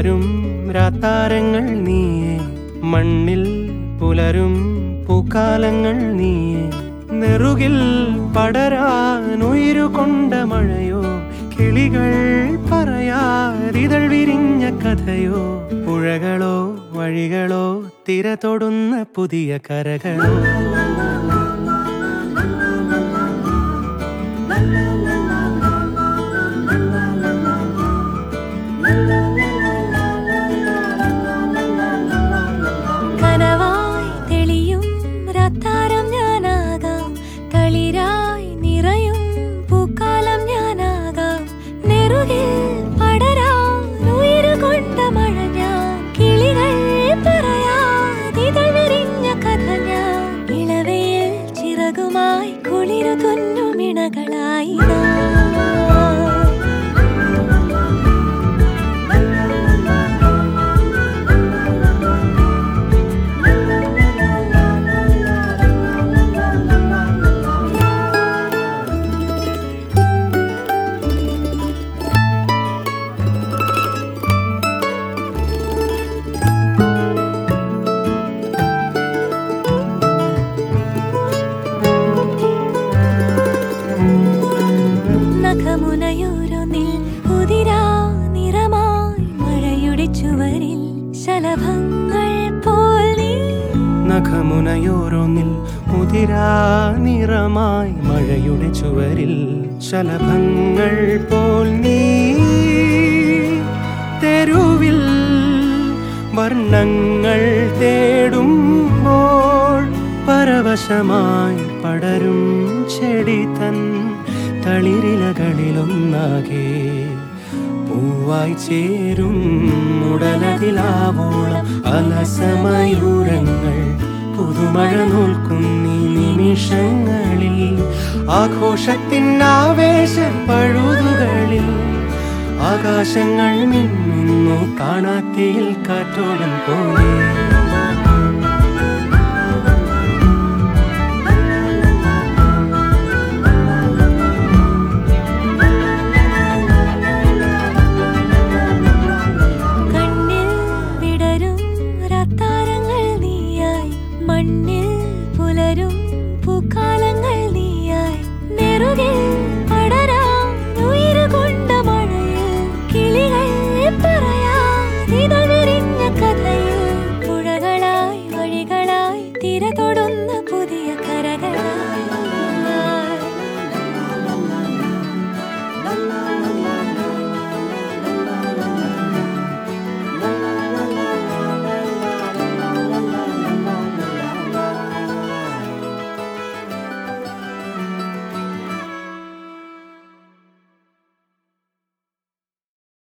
വളരും രാത്താരങ്ങൾ നീയേ മണ്ണിൽ പുലരും പൂക്കാലങ്ങൾ നീയേ നെറുകിൽ പടരാൻ ഉയരുകൊണ്ട മഴയോ കിളികൾ പറയാതിതൾ വിരിഞ്ഞ കഥയോ പുഴകളോ വഴികളോ തിര തൊടുന്ന പുതിയ കരകളോ കനവായി തെളിയും രാത്താരം ഞാനാകാം കളിരായി നിറയും പൂക്കാലം ഞാനാകാം നെറുകിൽ പടരാൻ ഉയരുകൊണ്ട മഴ ഞാൻ കിളികൾ പറയാതിതൾ വിരിഞ്ഞ കഥ ഞാൻ ഇളവയിൽ ചിറകുമായി കുളിരു തുന്നുമിണകളായി നാം. നഖമുനയോരൊന്നിൽ ഉതിരാ നിറമായി മഴയുടെ ചുവരിൽ ശലഭങ്ങൾ പോൽ നീ നഖമുനയോരോന്നിൽ മുതിരാ നിറമായി മഴയുടെ ചുവരിൽ ശലഭങ്ങൾ പോൽ നീ തെരുവിൽ വർണ്ണങ്ങൾ തേടുമ്പോൾ പരവശമായി പടരും ചെടി തൻ തളിരിലകളിലൊന്നാകെ പൂവായി ചേരും ഉടലതിലാവോളം അലസമയൂരങ്ങൾ പുതുമഴ നോൽക്കുന്നീ നിമിഷങ്ങളിൽ ആഘോഷത്തിൻ ആവേശ പഴുതുകളിൽ ആകാശങ്ങൾ മിന്നുന്നു കാണാത്തിയിൽ കാറ്റോളം പോലെ